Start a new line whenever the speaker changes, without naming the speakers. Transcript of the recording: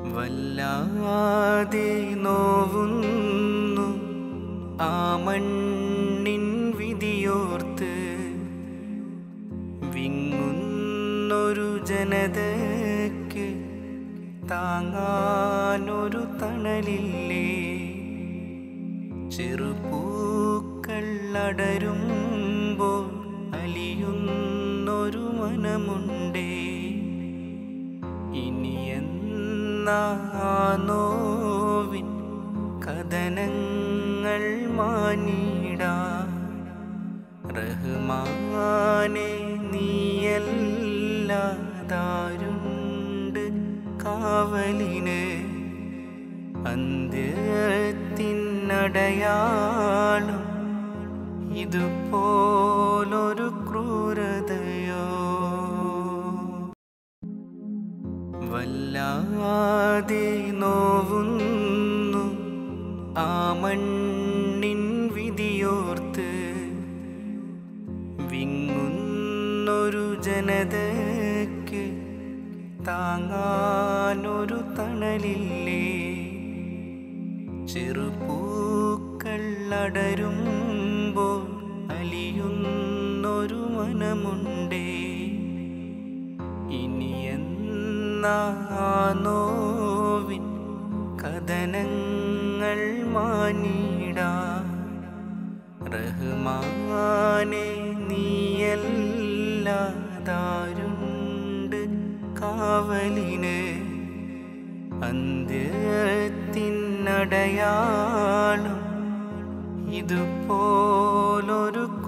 വല്ലാതെ നോവുന്നു ആ മണ്ണിൻ വിധിയോർത്ത് വിങ്ങുന്നൊരു ജനതയ്ക്ക് താങ്ങാനൊരു തണലില്ലേ ചെറുപൂക്കൾ അടരുമ്പോൾ അലിയുന്നൊരു മനമുണ്ടേ ഇനി എന്നാ നോവിൻ കഥനങ്ങൾ മാനിടാ റഹ്മാനെ നീയല്ലാതാരുണ്ട് കാവലിന് അന്ത്യത്തിനടയാളം ഇതുപോലൊരു ക്രൂരതയോ വല്ലാതെ നോവുന്നു ആ മണ്ണിൻ വിധിയോർത്ത് വിങ്ങുന്നൊരു ജനതയ്ക്ക് താങ്ങാനൊരു തണലില്ലേ ചെറുപൂക്കൾ അടരുമ്പോൾ അലിയുന്നൊരു മനമുണ്ടേ ഇനി എന്നാ നോവിൻ കഥനങ്ങൾ മാനിടാ റഹ്മാനെ നീയല്ലാതാരുണ്ട് കാവലിന് അന്ത്യത്തിനടയാളം ഇതുപോലൊരു